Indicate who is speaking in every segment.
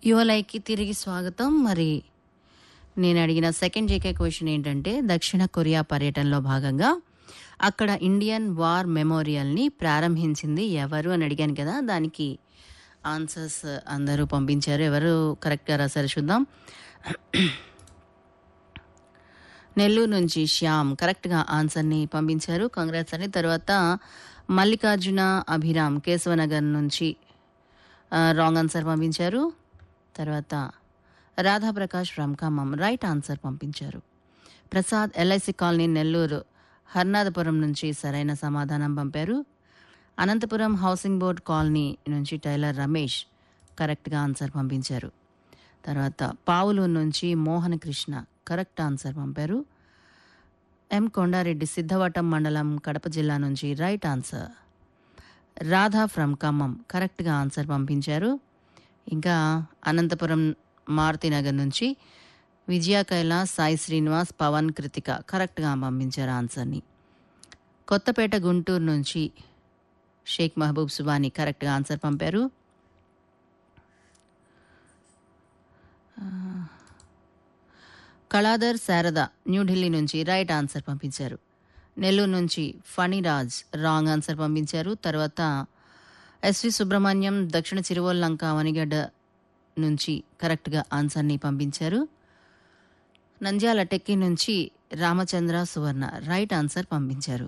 Speaker 1: యువలైకి తిరిగి స్వాగతం మరి నేను అడిగిన సెకండ్ జేకే క్వశ్చన్ ఏంటంటే దక్షిణ కొరియా పర్యటనలో భాగంగా అక్కడ ఇండియన్ వార్ మెమోరియల్ని ప్రారంభించింది ఎవరు అని అడిగాను కదా దానికి ఆన్సర్స్ అందరూ పంపించారు ఎవరు కరెక్ట్గా రాశారు చూద్దాం నెల్లూరు నుంచి శ్యామ్ కరెక్ట్గా ఆన్సర్ని పంపించారు కాంగ్రెస్ అని తర్వాత మల్లికార్జున అభిరామ్ కేశవనగర్ నుంచి రాంగ్ ఆన్సర్ పంపించారు తర్వాత Radhaprakash from Khammam right answer పంపించారు ప్రసాద్ ఎల్ఐసి కాలనీ నెల్లూరు హర్నాథపురం నుంచి సరైన సమాధానం పంపారు అనంతపురం హౌసింగ్ బోర్డ్ కాలనీ నుంచి టైలర్ రమేష్ కరెక్ట్గా ఆన్సర్ పంపించారు తర్వాత పావులూరు నుంచి మోహన్ కృష్ణ కరెక్ట్ ఆన్సర్ పంపారు ఎం కొండారెడ్డి సిద్ధవటం మండలం కడప జిల్లా నుంచి right answer Radha from Khammam కరెక్ట్గా ఆన్సర్ పంపించారు ఇంకా అనంతపురం మారుతినగర్ నుంచి విజయ కైలాస్ సాయి శ్రీనివాస్ పవన్ కృతిక కరెక్ట్గా పంపించారు ఆన్సర్ని కొత్తపేట గుంటూరు నుంచి షేక్ మహబూబ్ సుబాని కరెక్ట్గా ఆన్సర్ పంపారు కళాధర్ శారద న్యూఢిల్లీ నుంచి రైట్ ఆన్సర్ పంపించారు నెల్లూరు నుంచి ఫణిరాజ్ రాంగ్ ఆన్సర్ పంపించారు తర్వాత ఎస్వి సుబ్రహ్మణ్యం దక్షిణ చిరువల్లంక వనిగడ్డ నుంచి కరెక్ట్గా ఆన్సర్ని పంపించారు నంద్యాల టెక్కి నుంచి రామచంద్ర సువర్ణ రైట్ ఆన్సర్ పంపించారు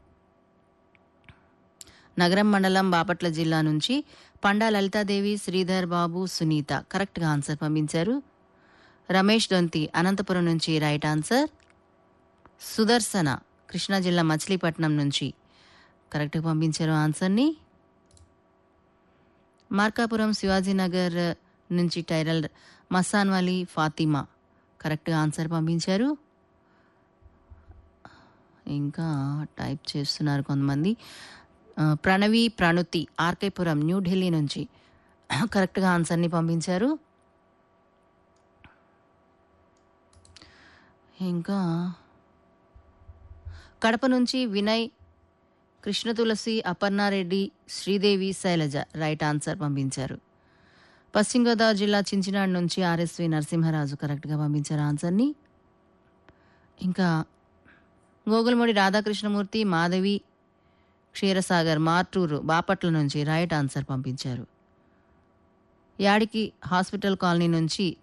Speaker 1: నగరం మండలం బాపట్ల జిల్లా నుంచి పండా లలితాదేవి శ్రీధర్ బాబు సునీత కరెక్ట్గా ఆన్సర్ పంపించారు రమేష్ దొంతి అనంతపురం నుంచి రైట్ ఆన్సర్ సుదర్శన కృష్ణా జిల్లా మచిలీపట్నం నుంచి కరెక్ట్గా పంపించారు ఆన్సర్ని మార్కాపురం శివాజీనగర్ నుంచి టైరల్ మసాన్వాలి ఫాతిమా కరెక్ట్గా ఆన్సర్ పంపించారు ఇంకా టైప్ చేస్తున్నారు కొంతమంది ఆ, ప్రణవి ప్రణుతి ఆర్కేపురం న్యూఢిల్లీ నుంచి కరెక్ట్గా ఆన్సర్ని పంపించారు ఇంకా కడప నుంచి వినయ్ కృష్ణ తులసి అపర్ణారెడ్డి శ్రీదేవి శైలజ రైట్ ఆన్సర్ పంపించారు పశ్చిమ గోదావరి జిల్లా చించినాడు నుంచి ఆర్ఎస్వి నరసింహరాజు కరెక్ట్గా పంపించారు ఆన్సర్ని ఇంకా గోగులమూడి రాధాకృష్ణమూర్తి మాధవి క్షీరసాగర్ మార్టూరు బాపట్ల నుంచి రైట్ ఆన్సర్ పంపించారు యాడికి హాస్పిటల్ కాలనీ నుంచి